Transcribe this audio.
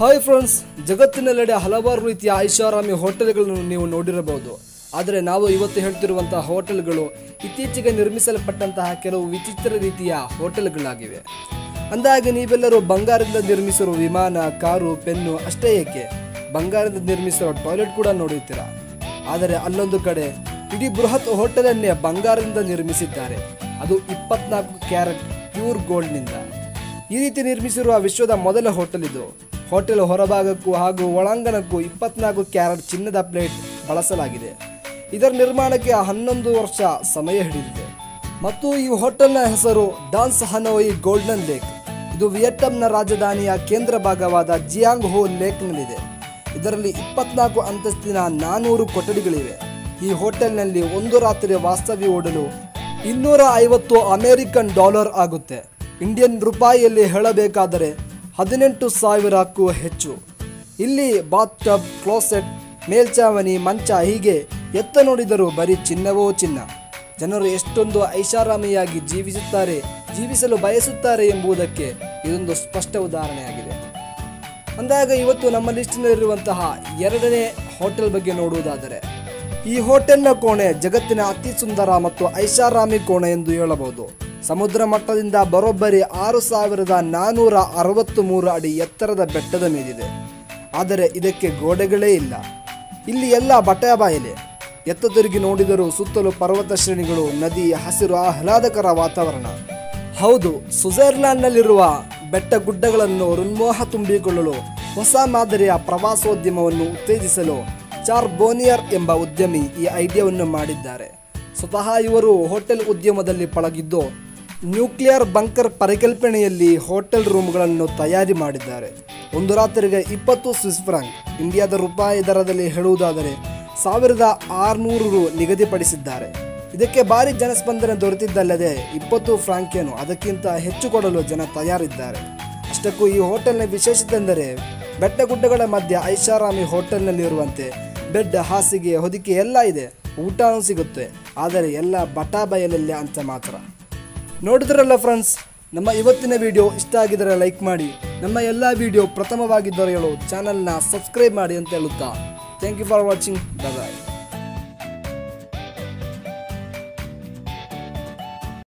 hi friends ಜಗತ್ತಿನೆಲ್ಲೆಡೆ ಹಲವಾರು ರೀತಿಯ ಐಷಾರಾಮಿ ಹೋಟೆಲ್ಗಳನ್ನು ನೀವು ನೋಡಿರಬಹುದು ಆದರೆ ನಾವು ಇವತ್ತು ಹೇಳ್ತಿರುವಂತಹ ಹೋಟೆಲ್ಗಳು ಇತ್ತೀಚೆಗೆ ನಿರ್ಮಿಸಲ್ಪಟ್ಟಂತಹ ಕೆಲವು ವಿಚಿತ್ರ ರೀತಿಯ ಹೋಟೆಲ್ಗಳಾಗಿವೆ ಅಂದಾಗೆ ನೀವೆಲ್ಲರೂ ಬಂಗಾರದಿಂದ ನಿರ್ಮಿಸಿರುವ ವಿಮಾನ ಕಾರು ಪೆನ್ನು ಅಷ್ಟೇ ಏಕೆ ಬಂಗಾರದಿಂದ ನಿರ್ಮಿಸಿರೋ ಟಾಯ್ಲೆಟ್ ಕೂಡ ನೋಡಿರ್ತೀರಾ ಆದರೆ ಅಲ್ಲೊಂದು ಕಡೆ ಇಡೀ ಬೃಹತ್ ಹೋಟೆಲನ್ನೇ ಬಂಗಾರದಿಂದ ನಿರ್ಮಿಸಿದ್ದಾರೆ ಅದು ಇಪ್ಪತ್ನಾಲ್ಕು ಕ್ಯಾರೆಟ್ ಪ್ಯೂರ್ ಗೋಲ್ಡ್ನಿಂದ ಈ ರೀತಿ ನಿರ್ಮಿಸಿರುವ ವಿಶ್ವದ ಮೊದಲ ಹೋಟೆಲ್ ಇದು ಹೋಟೆಲ್ ಹೊರಭಾಗಕ್ಕೂ ಹಾಗೂ ಒಳಾಂಗಣಕ್ಕೂ ಇಪ್ಪತ್ನಾಲ್ಕು ಕ್ಯಾರೆಟ್ ಚಿನ್ನದ ಪ್ಲೇಟ್ ಬಳಸಲಾಗಿದೆ ಇದರ ನಿರ್ಮಾಣಕ್ಕೆ ಹನ್ನೊಂದು ವರ್ಷ ಸಮಯ ಹಿಡಿದಿದೆ ಮತ್ತು ಈ ಹೋಟೆಲ್ನ ಹೆಸರು ಡಾನ್ಸ್ ಹನೋಯಿ ಗೋಲ್ಡನ್ ಲೇಕ್ ಇದು ವಿಯೆಟ್ನಾಂನ ರಾಜಧಾನಿಯ ಕೇಂದ್ರ ಭಾಗವಾದ ಜಿಯಾಂಗ್ ಹೋ ಲೇಕ್ನಲ್ಲಿದೆ ಇದರಲ್ಲಿ ಇಪ್ಪತ್ನಾಲ್ಕು ಅಂತಸ್ತಿನ ನಾನೂರು ಕೊಠಡಿಗಳಿವೆ ಈ ಹೋಟೆಲ್ನಲ್ಲಿ ಒಂದು ರಾತ್ರಿ ವಾಸ್ತವ್ಯ ಓಡಲು ಇನ್ನೂರ ಐವತ್ತು ಅಮೆರಿಕನ್ ಡಾಲರ್ ಆಗುತ್ತೆ ಇಂಡಿಯನ್ ರೂಪಾಯಿಯಲ್ಲಿ ಹೇಳಬೇಕಾದರೆ ಹದಿನೆಂಟು ಸಾವಿರಕ್ಕೂ ಹೆಚ್ಚು ಇಲ್ಲಿ ಬಾತ್ ಟಬ್ ಕ್ಲೋಸೆಟ್ ಮೇಲ್ಚಾವಣಿ ಮಂಚ ಹೀಗೆ ಎತ್ತ ನೋಡಿದರೂ ಬರೀ ಚಿನ್ನವೋ ಚಿನ್ನ ಜನರು ಎಷ್ಟೊಂದು ಐಷಾರಾಮಿಯಾಗಿ ಜೀವಿಸುತ್ತಾರೆ ಜೀವಿಸಲು ಬಯಸುತ್ತಾರೆ ಎಂಬುದಕ್ಕೆ ಇದೊಂದು ಸ್ಪಷ್ಟ ಉದಾಹರಣೆಯಾಗಿದೆ ಅಂದಾಗ ಇವತ್ತು ನಮ್ಮ ಲಿಸ್ಟಿನಲ್ಲಿರುವಂತಹ ಎರಡನೇ ಹೋಟೆಲ್ ಬಗ್ಗೆ ನೋಡುವುದಾದರೆ ಈ ಹೋಟೆಲ್ನ ಕೋಣೆ ಜಗತ್ತಿನ ಅತಿ ಸುಂದರ ಮತ್ತು ಐಷಾರಾಮಿ ಕೋಣೆ ಎಂದು ಹೇಳಬಹುದು ಸಮುದ್ರ ಮಟ್ಟದಿಂದ ಬರೋಬ್ಬರಿ ಆರು ಸಾವಿರದ ನಾನೂರ ಅರವತ್ತು ಮೂರು ಅಡಿ ಎತ್ತರದ ಬೆಟ್ಟದ ಮೇಲಿದೆ ಆದರೆ ಇದಕ್ಕೆ ಗೋಡೆಗಳೇ ಇಲ್ಲ ಇಲ್ಲಿ ಎಲ್ಲ ಬಟ್ಟೆಯ ಬಾಯಿಲೆ ಎತ್ತ ತಿರುಗಿ ನೋಡಿದರೂ ಸುತ್ತಲೂ ಪರ್ವತ ಶ್ರೇಣಿಗಳು ನದಿ ಹಸಿರು ಆಹ್ಲಾದಕರ ವಾತಾವರಣ ಹೌದು ಸ್ವಿಟ್ಜರ್ಲ್ಯಾಂಡ್ನಲ್ಲಿರುವ ಬೆಟ್ಟ ಗುಡ್ಡಗಳನ್ನು ರುನ್ಮೋಹ ತುಂಬಿಕೊಳ್ಳಲು ಹೊಸ ಮಾದರಿಯ ಪ್ರವಾಸೋದ್ಯಮವನ್ನು ಉತ್ತೇಜಿಸಲು ಚಾರ್ ಬೋನಿಯರ್ ಎಂಬ ಉದ್ಯಮಿ ಈ ಐಡಿಯಾವನ್ನು ಮಾಡಿದ್ದಾರೆ ಸ್ವತಃ ಇವರು ಹೋಟೆಲ್ ಉದ್ಯಮದಲ್ಲಿ ಪಳಗಿದ್ದು ನ್ಯೂಕ್ಲಿಯರ್ ಬಂಕರ್ ಪರಿಕಲ್ಪನೆಯಲ್ಲಿ ಹೋಟೆಲ್ ರೂಮ್ಗಳನ್ನು ತಯಾರಿ ಮಾಡಿದ್ದಾರೆ ಒಂದು ರಾತ್ರಿಗೆ ಇಪ್ಪತ್ತು ಸ್ವಿಸ್ ಫ್ರಾಂಕ್ ಇಂಡಿಯಾದ ರೂಪಾಯಿ ದರದಲ್ಲಿ ಹೇಳುವುದಾದರೆ ಸಾವಿರದ ಆರುನೂರು ರು ನಿಗದಿಪಡಿಸಿದ್ದಾರೆ ಇದಕ್ಕೆ ಭಾರಿ ಜನಸ್ಪಂದನೆ ದೊರೆತಿದ್ದಲ್ಲದೆ ಇಪ್ಪತ್ತು ಫ್ರಾಂಕ್ ಏನು ಅದಕ್ಕಿಂತ ಹೆಚ್ಚು ಕೊಡಲು ಜನ ತಯಾರಿದ್ದಾರೆ ಅಷ್ಟಕ್ಕೂ ಈ ಹೋಟೆಲ್ನ ವಿಶೇಷತೆ ಎಂದರೆ ಬೆಟ್ಟಗುಡ್ಡಗಳ ಮಧ್ಯೆ ಐಷಾರಾಮಿ ಹೋಟೆಲ್ನಲ್ಲಿರುವಂತೆ ಬೆಡ್ ಹಾಸಿಗೆ ಹೊದಿಕೆ ಎಲ್ಲ ಇದೆ ಊಟನೂ ಸಿಗುತ್ತೆ ಆದರೆ ಎಲ್ಲ ಬಟಾ ಬಯಲಲ್ಲೇ ಅಂತ ಮಾತ್ರ ನೋಡಿದ್ರಲ್ಲ ಫ್ರೆಂಡ್ಸ್ ನಮ್ಮ ಇವತ್ತಿನ ವಿಡಿಯೋ ಇಷ್ಟ ಆಗಿದ್ದರೆ ಲೈಕ್ ಮಾಡಿ ನಮ್ಮ ಎಲ್ಲ ವಿಡಿಯೋ ಪ್ರಥಮವಾಗಿ ದೊರೆಯಲು ಚಾನಲ್ನ ಸಬ್ಸ್ಕ್ರೈಬ್ ಮಾಡಿ ಅಂತ ಹೇಳುತ್ತಾ thank you for watching bye